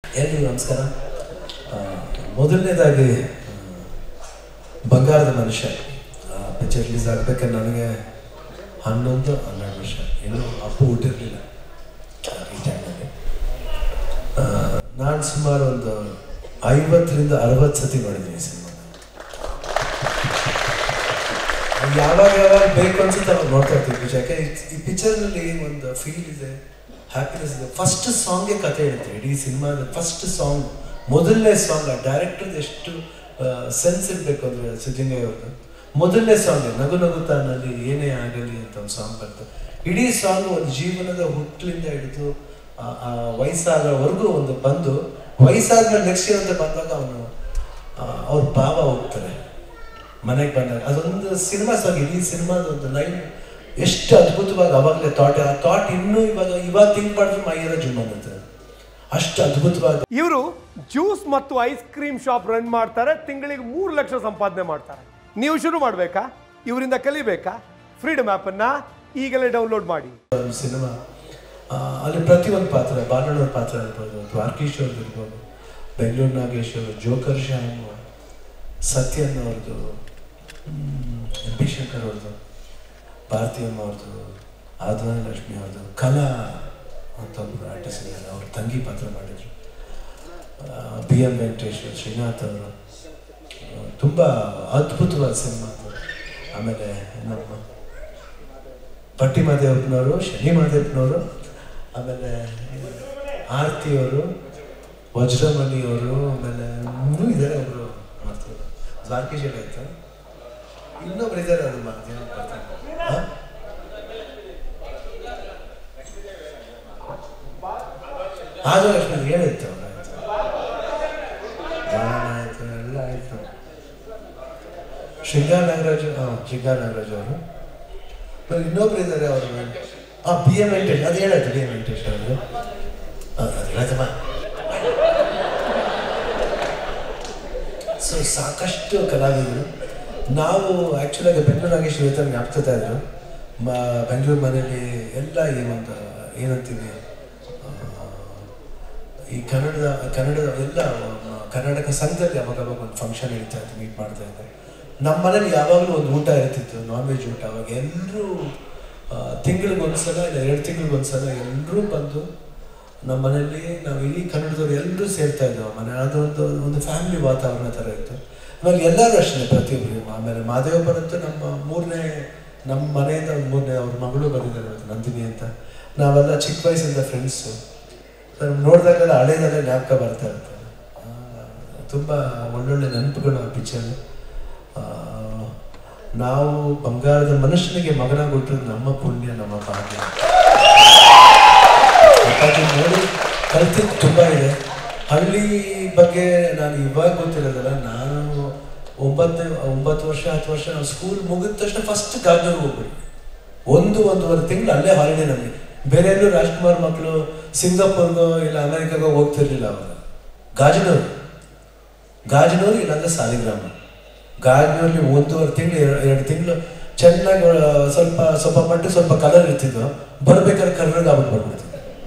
ಎಲ್ರಿಗೂ ನಮಸ್ಕಾರ ಆ, ಮೊದಲನೇದಾಗಿ ಆ, ಬಂಗಾರದ ಮನುಷ್ಯ ಪಿಕ್ಚರ್ ರಿಲೀಸ್ ಆಗ್ಬೇಕಾದ್ರೆ ನನಗೆ ಹನ್ನೊಂದು ಹನ್ನೆರಡು ವರ್ಷ ಇನ್ನೂ ಅಪ್ಪು ಹುಟ್ಟಿರಲಿಲ್ಲ ಈ ಟೈಮಲ್ಲಿ ನಾನು ಸುಮಾರು ಒಂದು ಐವತ್ತರಿಂದ ಅರವತ್ತು ಸತಿ ನೋಡಿದ್ದೀನಿ ಸಿನಿಮಾ ಯಾವಾಗ ಯಾವಾಗ ಬೇಕು ಅನ್ಸುತ್ತೆ ಅವಾಗ ನೋಡ್ತಾ ಇರ್ತೀವಿ ಪಿಕ್ಚರ್ ಯಾಕೆ ಈ- ಈ ಪಿಕ್ಚರ್ನಲ್ಲಿ ಒಂದು ಫೀಲ್ ಇದೆ ಹ್ಯಾಪಿನೆಸ್ ಇದೆ ಫಸ್ಟ್ ಸಾಂಗ್ಗೆ ಕತೆ ಹೇಳುತ್ತೆ ಇಡೀ ಸಿನಿಮಾದ ಫಸ್ಟ್ ಸಾಂಗ್ ಮೊದಲನೇ ಸಾಂಗ್ ಆ ಡೈರೆಕ್ಟರ್ದು ಎಷ್ಟು ಸೆನ್ಸ್ ಇರಬೇಕು ಅಂದರೆ ಸಿದ್ಧಲಿಂಗಯ್ಯ ಅವ್ರದ್ದು ಮೊದಲನೇ ಸಾಂಗ್ ನಗು ನಗುತ್ತಾನಲ್ಲಿ ಏನೇ ಆಗಲಿ ಅಂತ ಒಂದು ಸಾಂಗ್ ಬರ್ತದೆ ಇಡೀ ಸಾಂಗ್ ಒಂದು ಜೀವನದ ಹುಟ್ಟಲಿಂದ ಹಿಡಿದು ಆ- ಆ ವಯಸ್ಸಾಗೋವರೆಗೂ ಒಂದು ಬಂದು ವಯಸ್ಸಾದ್ಮೇಲೆ ನೆಕ್ಸ್ಟ್ ಇಯರ್ ಅಂತ ಬಂದಾಗ ಅವನು ಅವ್ರ ಭಾವ ಹೋಗ್ತಾರೆ ಮನೆಗೆ ಬಂದಾಗ ಅದೊಂದು ಸಿನಿಮಾ ಸಾಂಗ್ ಇಡೀ ಸಿನಿಮಾದ ಒಂದು ಲೈನ್ ಎಷ್ಟು ಅದ್ಭುತವಾಗಿ ಅವಾಗಲೇ ಥಾಟ್ ಆ ಥಾಟ್ ಇನ್ನೂ ಇವಾಗ ಇವಾಗ ಥಿಂಕ್ ಮಾಡಿದ್ರೆ ಮೈಯೆಲ್ಲ ಜುಮ್ ಅನ್ನುತ್ತೆ ಅಷ್ಟು ಅದ್ಭುತವಾಗಿ ಇವರು ಜ್ಯೂಸ್ ಮತ್ತು ಐಸ್ ಕ್ರೀಮ್ ಶಾಪ್ ರನ್ ಮಾಡ್ತಾರೆ ತಿಂಗಳಿಗೆ ಮೂರು ಲಕ್ಷ ಸಂಪಾದನೆ ಮಾಡ್ತಾರೆ ನೀವು ಶುರು ಮಾಡಬೇಕಾ ಇವರಿಂದ ಕಲಿಬೇಕಾ ಫ್ರೀಡಮ್ ಆ್ಯಪನ್ನು ಈಗಲೇ ಡೌನ್ಲೋಡ್ ಮಾಡಿ ಒಂದು ಸಿನಿಮಾ ಆ, ಅಲ್ಲಿ ಪ್ರತಿಯೊಂದು ಪಾತ್ರ ಬಾಲಣ್ಣವ್ರ ಪಾತ್ರ ಇರ್ಬೋದು ದ್ವಾರಕೀಶ್ ಅವ್ರದ್ದು ಇರ್ಬೋದು ಬೆಂಗಳೂರು ನಾಗೇಶ್ ಅವರು ಜೋಕರ್ ಶ್ಯಾಮ್ ಸತ್ಯನ್ ಅವ್ರದ್ದು ಎಂ ಪಿ ಶಂಕರ್ ಅವ್ರದ್ದು ಭಾರತೀಯಮ್ಮ ಅವ್ರದ್ದು ಆಧ್ವಾನ ಲಕ್ಷ್ಮಿ ಅವ್ರದ್ದು ಕಲಾ ಅಂತ ಒಬ್ಬರು ಆರ್ಟಿಸ್ಟ್ ಇದ್ದಾರೆ ಅವ್ರ ತಂಗಿ ಪಾತ್ರ ಮಾಡಿದ್ರು ಬಿ ಎಂ ವೆಂಕಟೇಶ್ ಶ್ರೀನಾಥ್ ಅವರು ತುಂಬ ಅದ್ಭುತವಾದ ಸಿನಿಮಾ ಅದು ಆಮೇಲೆ ನಮ್ಮ ಪಟ್ಟಿ ಮಾದೇವಪ್ಪನವರು ಶನಿ ಮಾದೇವಪ್ಪನವರು ಆಮೇಲೆ ಆರತಿಯವರು ವಜ್ರಮಣಿಯವರು ಆಮೇಲೆ ಇನ್ನೂ ಇದ್ದಾರೆ ಒಬ್ಬರು ಮಾಡ್ತಾರೆ ದ್ವಾರಕೀಶ್ ಆಯ್ತು ಇನ್ನೊಬ್ರು ಇದ್ದಾರೆ ಅದು ಮಾದೇವ ಬರ್ತಾರೆ ಹಾ? ಆಗ ಲಕ್ಷ್ಮಿ ಹೇಳಿತ್ತು ಅವ್ರು ಆಯ್ತು ಗಾಯನ ಆಯ್ತು ಎಲ್ಲ ಆಯ್ತು ಶೃಂಗಾರ ನಾಗರಾಜ್ ಹಾಂ ಶೃಂಗಾರ ನಾಗರಾಜ್ ಅವರು ಮತ್ತೆ ಇನ್ನೊಬ್ರು ಇದ್ದಾರೆ ಅವರು ಆ ಬಿ ಎಂ ವೆಂಕಟೇಶ್ ಅದು ಹೇಳಾಯ್ತು ಬಿ ಎಂ ವೆಂಕಟೇಶ್ ಅವರು ಅದು ಹೇಳತ್ತಮ್ಮ ಸೊ ಸಾಕಷ್ಟು ಕಲಾವಿದರು ನಾವು ಆ್ಯಕ್ಚುಲಾಗಿ ಬೆಂಗಳೂರು ನಾಗೇಶ್ ಇವತ್ತು ಜ್ಞಾಪಿಸ್ತಾ ಇದ್ರು ಮ ಬೆಂಗಳೂರು ಮನೆಯಲ್ಲಿ ಎಲ್ಲ ಈ ಒಂದು ಏನಂತೀವಿ ಆ, ಈ ಕನ್ನಡದ ಕನ್ನಡದ ಎಲ್ಲ ಮ- ಕರ್ನಾಟಕ ಸಂಘದಲ್ಲಿ ಅವಾಗ ಅವಾಗ ಒಂದು ಫಂಕ್ಷನ್ ನಡೀತಾ ಇತ್ತು ಮೀಟ್ ಮಾಡ್ತಾ ಇದ್ದೆ ನಮ್ಮ ಮನೇಲಿ ಯಾವಾಗಲೂ ಒಂದು ಊಟ ಇರ್ತಿತ್ತು ನಾನ್ ವೆಜ್ ಊಟ ಅವಾಗ ಎಲ್ಲರೂ ತಿಂಗಳಿಗೆ ಒಂದ್ಸಲ ಇಲ್ಲ ಎರಡು ತಿಂಗಳಿಗೆ ಒಂದ್ಸಲ ಎಲ್ಲರೂ ಬಂದು ನಮ್ಮ ಮನೆಯಲ್ಲಿ ನಾವು ಇಡೀ ಕನ್ನಡದವ್ರು ಎಲ್ಲರೂ ಸೇರ್ತಾ ಇದ್ದೆವು ಮನೆ ಅದೊಂದು ಒಂದು ಫ್ಯಾಮಿಲಿ ವಾತಾವರಣ ಥರ ಇತ್ತು ಆಮೇಲೆ ಎಲ್ಲರೂ ಅಷ್ಟೇ ಪ್ರತಿಯೊಬ್ಬರು ಆಮೇಲೆ ಮಾದೇವಪ್ಪನಂತೂ ನಮ್ಮ ಮೂರನೇ ನಮ್ಮ ಮನೆಯಿಂದ ಒಂದು ಮೂರನೇ ಅವ್ರ ಮಗಳು ಬಂದಿದ್ದಾರೆ ಇವತ್ತು ನಂದಿನಿ ಅಂತ ನಾವೆಲ್ಲ ಚಿಕ್ಕ ವಯಸ್ಸಿಂದ ಫ್ರೆಂಡ್ಸು ನೋಡಿದಾಗೆಲ್ಲ ಹಳೇದೆಲ್ಲ ಜ್ಞಾಪಕ ಬರ್ತಾ ಇರುತ್ತೆ ಆ, ತುಂಬ ಒಳ್ಳೊಳ್ಳೆ ನೆನಪುಗಳು ಆ ಪಿಕ್ಚರ್ ನಾವು ಬಂಗಾರದ ಮನುಷ್ಯನಿಗೆ ಮಗನಾಗಿ ಹುಟ್ಟಿರೋದು ನಮ್ಮ ಪುಣ್ಯ ನಮ್ಮ ಭಾಗ್ಯ ಹಾಗಾಗಿ ನೋಡಿ ಕಲ್ತಿದ್ದು ತುಂಬ ಇದೆ ಹಳ್ಳಿ ಬಗ್ಗೆ ನಾನು ಇವಾಗ ಗೊತ್ತಿರೋದಲ್ಲ ನಾನು ಒಂಬತ್ತನೇ ಒಂಬತ್ತು ವರ್ಷ ಹತ್ತು ವರ್ಷ ನಾವು ಸ್ಕೂಲ್ ಮುಗಿದ ತಕ್ಷಣ ಫಸ್ಟ್ ಗಾಜನೂರ್ಗೆ ಹೋಗ್ಬಿಡಿ ಒಂದು ಒಂದೂವರೆ ತಿಂಗಳು ಅಲ್ಲೇ ಹಾಲಿಡೇ ನಮಗೆ ಬೇರೆ ಎಲ್ಲೂ ರಾಜ್ಕುಮಾರ್ ಮಕ್ಕಳು ಸಿಂಗಾಪುರ್ಗೋ ಇಲ್ಲ ಅಮೆರಿಕಾಗೋ ಹೋಗ್ತಿರ್ಲಿಲ್ಲ ಅವಾಗ ಗಾಜನೂರು ಗಾಜನೂರು ಇಲ್ಲಾಂದ್ರೆ ಸಾಲಿಗ್ರಾಮ ಗಾಜನೂರಲ್ಲಿ ಒಂದೂವರೆ ತಿಂಗಳು ಎರಡು ತಿಂಗಳು ಚೆನ್ನಾಗಿ ಆ, ಸ್ವಲ್ಪ ಸ್ವಲ್ಪ ಮಟ್ಟಿಗೆ ಸ್ವಲ್ಪ ಕಲರ್ ಇರ್ತಿದ್ದು ಬರ್ಬೇಕಾದ್ರೆ ಕರ್ನಾಗ ಆಗ್ಬಿಟ್ಟು ಬರ್ಬಿಡ್ತಿದ್ದೆ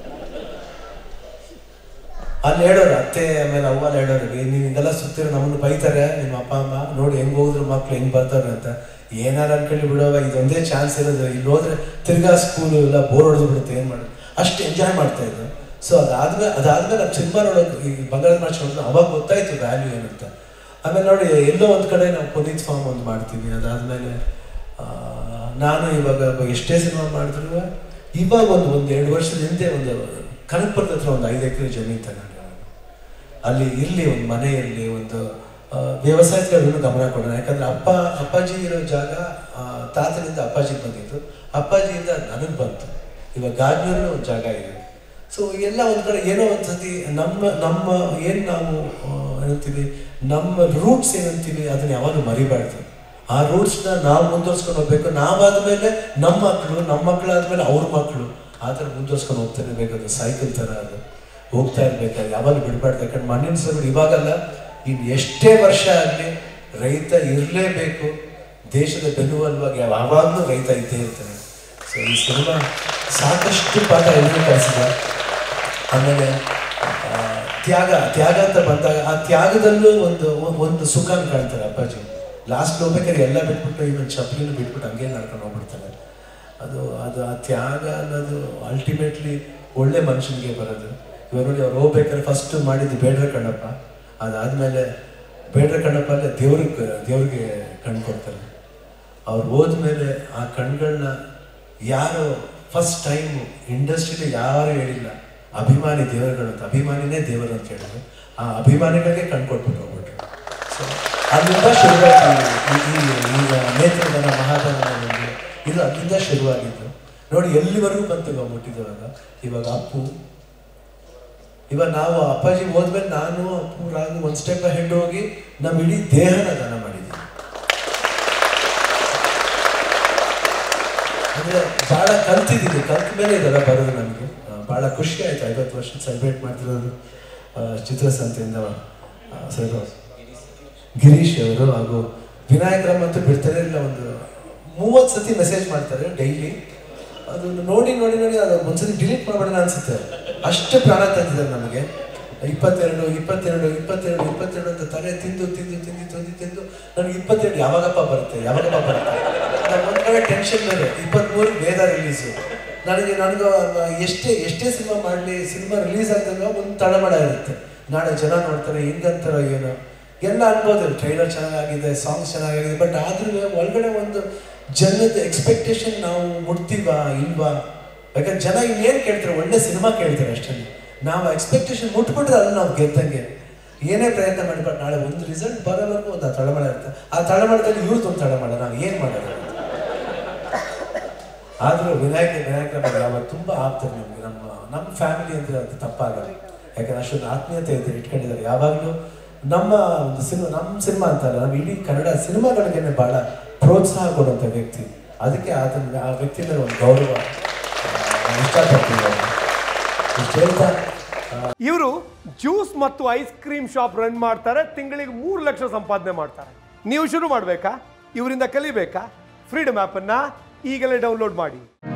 ಅಲ್ಲಿ ಹೇಳೋರು ಅತ್ತೆ ಆಮೇಲೆ ಅವ್ವ ಅಲ್ಲಿ ಹೇಳೋರು "ಏ, ನೀವು ಹಿಂಗೆಲ್ಲ ಸುತ್ತಿರೋ ನಮ್ಮನ್ನು ಬೈತಾರೆ ನಿಮ್ಮ ಅಪ್ಪ ಅಮ್ಮ ನೋಡಿ ಹೆಂಗ್ ಹೋದ್ರು ಮಕ್ಳು ಹೆಂಗ್ ಬರ್ತಾರೆ ಅಂತ ಏನಾರ ಅನ್ಕೊಳ್ಳಿ ಬಿಡೋವ ಇದೊಂದೇ ಚಾನ್ಸ್ ಇರೋದು ಇಲ್ಲಿ ಹೋದ್ರೆ ತಿರ್ಗಾ ಸ್ಕೂಲು ಎಲ್ಲ ಬೋರ್ ಹೊಡೆದು ಬಿಡುತ್ತೆ ಏನು ಮಾಡೋದು ಅಷ್ಟು ಎಂಜಾಯ್ ಮಾಡ್ತಾ ಇದ್ದು ಸೊ ಅದಾದ್ಮೇಲೆ ಅದಾದ್ಮೇಲೆ ನಾವು ಸಿನಿಮಾ ನೋಡೋದು ಈ ಬಂಗಾರದ ಮಾರ್ಚ್ ನೋಡಿದ್ರೆ ಅವಾಗ ಗೊತ್ತಾಯ್ತು ವ್ಯಾಲ್ಯೂ ಏನಂತ ಆಮೇಲೆ ನೋಡಿ ಎಲ್ಲೋ ಒಂದು ಕಡೆ ನಾವು ಪುನೀತ್ ಫಾರ್ಮ್ ಒಂದು ಮಾಡ್ತೀವಿ ಅದಾದ್ಮೇಲೆ ಆ, ನಾನು ಇವಾಗ ಎಷ್ಟೇ ಸಿನಿಮಾ ಮಾಡಿದ್ರು ಇವಾಗ ಒಂದು ಒಂದು ಎರಡು ವರ್ಷದ ಹಿಂದೆ ಒಂದು ಕನಕಪುರದ ಹತ್ರ ಒಂದು ಐದು ಎಕರೆ ಜಮೀನು ತಗೊಂಡೆ ನಾನು. ಅಲ್ಲಿ ಇರಲಿ ಒಂದು ಮನೆ ಇರಲಿ ಒಂದು ಆ, ವ್ಯವಸಾಯಕ್ಕೆ ಅದನ್ನು ಗಮನ ಕೊಡೋಣ ಯಾಕಂದ್ರೆ ಅಪ್ಪ ಅಪ್ಪಾಜಿ ಇರೋ ಜಾಗ ಆ, ತಾತನಿಂದ ಅಪ್ಪಾಜಿಗೆ ಬಂದಿತ್ತು ಅಪ್ಪಾಜಿಯಿಂದ ನನಗೆ ಬಂತು ಇವಾಗ ಗಾಜ್ನೂರಿನ ಒಂದು ಜಾಗ ಇದೆ ಸೊ ಎಲ್ಲ ಒಂದು ಕಡೆ ಏನೋ ಒಂದು ಸತಿ ನಮ್ಮ ನಮ್ಮ ಏನು ನಾವು ಆ, ಏನಂತೀವಿ ನಮ್ಮ ರೂಟ್ಸ್ ಏನಂತೀವಿ ಅದನ್ನ ಯಾವಾಗಲೂ ಮರಿಬಾರ್ದು ಆ ರೂಟ್ಸ್ನ ನಾವು ಮುಂದುವರ್ಸ್ಕೊಂಡು ಹೋಗ್ಬೇಕು ನಾವಾದ್ಮೇಲೆ ನಮ್ಮ ಮಕ್ಕಳು ನಮ್ಮ ಮಕ್ಕಳಾದ್ಮೇಲೆ ಅವ್ರ ಮಕ್ಕಳು ಆ ಥರ ಮುಂದುವರ್ಸ್ಕೊಂಡು ಹೋಗ್ತಾನೆ ಬೇಕು ಸೈಕಲ್ ಥರ ಅದು ಹೋಗ್ತಾ ಇರ್ಬೇಕಾದ್ರೆ ಯಾವಾಗಲೂ ಬಿಡಬಾರ್ದು ಯಾಕಂದ್ರೆ ಮಣ್ಣಿನ ಸಭೆ ಇವಾಗಲ್ಲ ಇನ್ನು ಎಷ್ಟೇ ವರ್ಷ ಆಗಲಿ ರೈತ ಇರಲೇಬೇಕು ದೇಶದ ಬೆನ್ನುವಲ್ವಾಗಿ ಯಾವಾಗಲೂ ರೈತ ಇದ್ದೇ ಇರ್ತಾನೆ ಸೊ ಈ ಸಿನಿಮಾ ಸಾಕಷ್ಟು ಪಾಠ ಎಲ್ಲರೂ ಕಲಿಸಿದೆ ಆಮೇಲೆ ಆ, ತ್ಯಾಗ ತ್ಯಾಗ ಅಂತ ಬಂದಾಗ ಆ ತ್ಯಾಗದಲ್ಲೂ ಒಂದು ಒಂದು ಸುಖ ಕಾಣ್ತಾರೆ ಅಪ್ಪಾಜಿ ಲಾಸ್ಟ್ ಹೋಗ್ಬೇಕಾದ್ರೆ ಎಲ್ಲ ಬಿಟ್ಬಿಟ್ಟು ಇವನ್ ಚಪ್ಪಲಿನ ಬಿಟ್ಬಿಟ್ಟು ಹಂಗೆ ನಡ್ಕೊಂಡು ಹೋಗ್ಬಿಡ್ತಾರೆ ಅದು ಅದು ಆ ತ್ಯಾಗ ಅನ್ನೋದು ಅಲ್ಟಿಮೇಟ್ಲಿ ಒಳ್ಳೆ ಮನುಷ್ಯನಿಗೆ ಬರೋದು ಇವಾಗ ನೋಡಿ ಅವ್ರು ಹೋಗ್ಬೇಕಾದ್ರೆ ಫಸ್ಟ್ ಮಾಡಿದ್ದು ಬೇಡ್ರ ಕಣ್ಣಪ್ಪ ಅದಾದ್ಮೇಲೆ ಬೇಡ್ರ ಕಣ್ಣಪ್ಪ ಅಲ್ಲೇ ದೇವ್ರಿಗೆ ದೇವ್ರಿಗೆ ಕಣ್ಣು ಕೊಡ್ತಾರೆ ಅವ್ರು ಹೋದ್ಮೇಲೆ ಆ ಕಣ್ಗಳನ್ನ ಯಾರು ಫಸ್ಟ್ ಟೈಮ್ ಇಂಡಸ್ಟ್ರಿಲಿ ಯಾರು ಹೇಳಿಲ್ಲ ಅಭಿಮಾನಿ ದೇವರುಗಳು ಅಂತ ಅಭಿಮಾನಿನೇ ದೇವರು ಅಂತ ಹೇಳಿದ್ರು ಆ ಅಭಿಮಾನಿಗಳಿಗೆ ಕಣ್ ಕೊಟ್ಬಿಟ್ಟು ಹೋಗ್ಬಿಟ್ರು ಸೊ ಅಲ್ಲಿಂದ ಶುರುವಾಗಿ ಈ- ಈ- ಈಗ ನೇತ್ರದಾನ ಮಹಾದಾನ ನಮಗೆ ಇದು ಅಲ್ಲಿಂದ ಶುರುವಾಗಿದ್ದು ನೋಡಿ ಎಲ್ಲಿವರೆಗೂ ಬಂತು ಮುಟ್ಟಿದವಾಗ ಇವಾಗ ಅಪ್ಪು ಇವಾಗ ನಾವು ಅಪ್ಪಾಜಿ ಹೋದ್ಮೇಲೆ ನಾನು ಅಪ್ಪು ರಾಗು ಒಂದು ಸ್ಟೆಪ್ ಹೆಡ್ ಹೋಗಿ ನಮ್ಮ ಇಡೀ ದೇಹನ ದಾನ ಮಾಡಿದ್ದೀವಿ ಅಂದ್ರೆ ಬಹಳ ಕಲ್ತಿದ್ದೀವಿ ಕಲ್ತ ಮೇಲೆ ಇದೆಲ್ಲ ಬರೋದು ನಮಗೆ ಆ, ಬಹಳ ಖುಷಿ ಆಯ್ತು ಐವತ್ತು ವರ್ಷ ಸೆಲೆಬ್ರೇಟ್ ಮಾಡ್ತಿರೋದು ಆ, ಚಿತ್ರಸಂತೆಯಿಂದ ಆ, ಸರ್ ಗಿರೀಶ್ ಅವರು ಹಾಗೂ ವಿನಾಯಕರಮ್ಮ ಅಂತೂ ಬಿಡ್ತಾನೆ ಇಲ್ಲ ಒಂದು ಮೂವತ್ತು ಸತಿ ಮೆಸೇಜ್ ಮಾಡ್ತಾರೆ ಡೈಲಿ ಅದು ನೋಡಿ ನೋಡಿ ನೋಡಿ ಅದು ಒಂದ್ಸತಿ ಡಿಲೀಟ್ ಮಾಡ್ಬೇಡ ಅನ್ಸುತ್ತೆ ಅಷ್ಟು ಪ್ರಾಣ ತಂದಿದ್ದಾರೆ ನಮಗೆ ಇಪ್ಪತ್ತೆರಡು ಇಪ್ಪತ್ತೆರಡು ಇಪ್ಪತ್ತೆರಡು ಇಪ್ಪತ್ತೆರಡು ಅಂತ ತಲೆ ತಿಂದು ತಿಂದು ತಿಂದು ತಿಂದು ತಿಂದು ನನಗೆ ಇಪ್ಪತ್ತೆರಡು ಯಾವಾಗಪ್ಪ ಬರುತ್ತೆ ಯಾವಾಗಪ್ಪ ಬರುತ್ತೆ ನಾನು ಒಂದ್ ಕಡೆ ಟೆನ್ಷನ್ ಮೇಲೆ ಇಪ್ಪತ್ತ್ಮೂರು ವೇದ ರಿಲೀಸು ನನಗೆ ನನಗೆ ಎಷ್ಟೇ ಎಷ್ಟೇ ಸಿನಿಮಾ ಮಾಡಲಿ ಸಿನಿಮಾ ರಿಲೀಸ್ ಆದಾಗ ಒಂದು ತಳಮಳ ಇರುತ್ತೆ ನಾಳೆ ಜನ ನೋಡ್ತಾರೆ ಹೆಂಗಂತಾರೋ ಏನೋ ಎಲ್ಲ ಅನ್ಬೋದು ಟ್ರೈಲರ್ ಚೆನ್ನಾಗಿದೆ ಸಾಂಗ್ಸ್ ಚೆನ್ನಾಗಿದೆ ಬಟ್ ಆದ್ರೂ ಒಳಗಡೆ ಒಂದು ಜನದ ಎಕ್ಸ್ಪೆಕ್ಟೇಷನ್ ನಾವು ಮುಟ್ತೀವಾ ಇಲ್ವಾ ಯಾಕಂದ್ರೆ ಜನ ಇನ್ನೇನು ಕೇಳ್ತಾರೆ ಒಳ್ಳೆ ಸಿನಿಮಾ ಕೇಳ್ತಾರೆ ಅಷ್ಟೇ ನಾವು ಎಕ್ಸ್ಪೆಕ್ಟೇಷನ್ ಮುಟ್ಬಿಟ್ರೆ ಅಲ್ಲಿ ನಾವು ಗೆದ್ದಂಗೆ ಏನೇ ಪ್ರಯತ್ನ ಮಾಡಿ ಬಟ್ ನಾಳೆ ಒಂದು ರಿಸಲ್ಟ್ ಬರೋವರೆಗೂ ಒಂದು ಆ ತಳಮಳ ಇರುತ್ತೆ ಆ ತಳಮಳದಲ್ಲಿ ಇವ್ರದ್ದು ಒಂದು ತಳಮಳ ನಾವು ಏನು ಮಾಡೋದು ಆದರೂ ವಿನಾಯಕ ವಿನಾಯಕ ಯಾವಾಗ ತುಂಬ ಆಗ್ತಾರೆ ನಮಗೆ ನಮ್ಮ ನಮ್ಮ ಫ್ಯಾಮಿಲಿ ಅಂದರೆ ಅದು ತಪ್ಪಾಗಲ್ಲ ಯಾಕಂದ್ರೆ ಅಷ್ಟೊಂದು ಆತ್ಮೀಯತೆ ಇದೆ ಇಟ್ಕೊಂಡಿದ್ದಾರೆ ಯಾವಾಗಲೂ ನಮ್ಮ ಒಂದು ಸಿನಿಮಾ ನಮ್ಮ ಸಿನಿಮಾ ಅಂತಲ್ಲ ನಮ್ಮ ಇಡೀ ಕನ್ನಡ ಸಿನಿಮಾಗಳಿಗೆ ಭಾಳ ಪ್ರೋತ್ಸಾಹ ಕೊಡುವಂಥ ವ್ಯಕ್ತಿ ಅದಕ್ಕೆ ಆತನ ಆ ವ್ಯಕ್ತಿ ಮೇಲೆ ಒಂದು ಗೌರವ ಆ, ನಾನು ಇಷ್ಟಪಡ್ತೀನಿ ಅವ್ರನ್ನ. ಇಷ್ಟು ಹೇಳ್ತಾ ಆ, ಇವರು ಜ್ಯೂಸ್ ಮತ್ತು ಐಸ್ ಕ್ರೀಮ್ ಶಾಪ್ ರನ್ ಮಾಡ್ತಾರೆ ತಿಂಗಳಿಗೆ ಮೂರು ಲಕ್ಷ ಸಂಪಾದನೆ ಮಾಡ್ತಾರೆ ನೀವು ಶುರು ಮಾಡಬೇಕಾ ಇವರಿಂದ ಕಲಿಬೇಕಾ ಫ್ರೀಡಮ್ ಆ್ಯಪನ್ನು ಈಗಲೇ ಡೌನ್ಲೋಡ್ ಮಾಡಿ